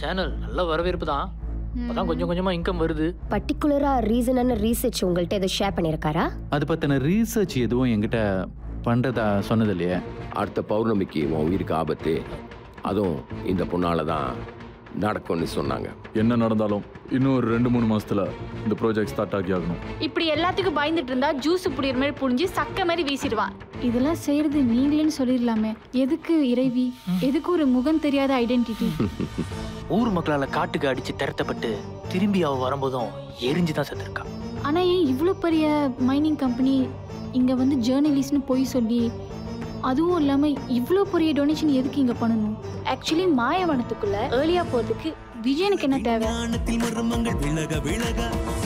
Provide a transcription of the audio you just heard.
channel நல்ல வரவேற்பு தான் அதான் கொஞ்சம் கொஞ்சமா இன்கம் வருது பர்டிகுலரா ரீசனான ரீசர்ச் உங்கள்கிட்ட எதை ஷேர் பண்ணியிருக்காரா அது பற்றின ரீசர்ச் எதுவும் என்கிட்ட பண்ணுறதா சொன்னது இல்லையே அடுத்த பௌர்ணமிக்கு உன் உயிருக்கு ஆபத்து அதுவும் இந்த பொண்ணால தான் நடக்கும்னு சொன்னாங்க என்ன நடந்தாலும் இன்னும் ஒரு ரெண்டு மூணு மாசத்துல இந்த ப்ராஜெக்ட் ஸ்டார்ட் ஆகி ஆகணும் இப்படி எல்லாத்துக்கும் பயந்துட்டு இருந்தா ஜூஸ் புடிக்கிற மாதிரி புழிஞ்சு சக்க மாதிரி வீசிடுவான் இதெல்லாம் செய்யறது நீங்களேன்னு சொல்லிடலாமே எதுக்கு இறைவி எதுக்கு ஒரு முகம் தெரியாத ஐடென்டிட்டி ஊர் மக்களால காட்டுக்கு அடிச்சு திரட்டப்பட்டு திரும்பி அவ வரும்போதும் எரிஞ்சு தான் செத்துருக்கா ஆனா ஏன் இவ்வளோ பெரிய மைனிங் கம்பெனி இங்க வந்து ஜேர்னலிஸ்ட்னு போய் சொல்லி அதுவும் இல்லாம இவ்வளோ பெரிய டொனேஷன் எதுக்கு இங்க பண்ணணும் ஆக்சுவலி மாயவனத்துக்குள்ள ஏர்லியா போறதுக்கு விஜயனுக்கு என்ன தேவை ஞானத்தில் மர்மங்கள் விலக விலக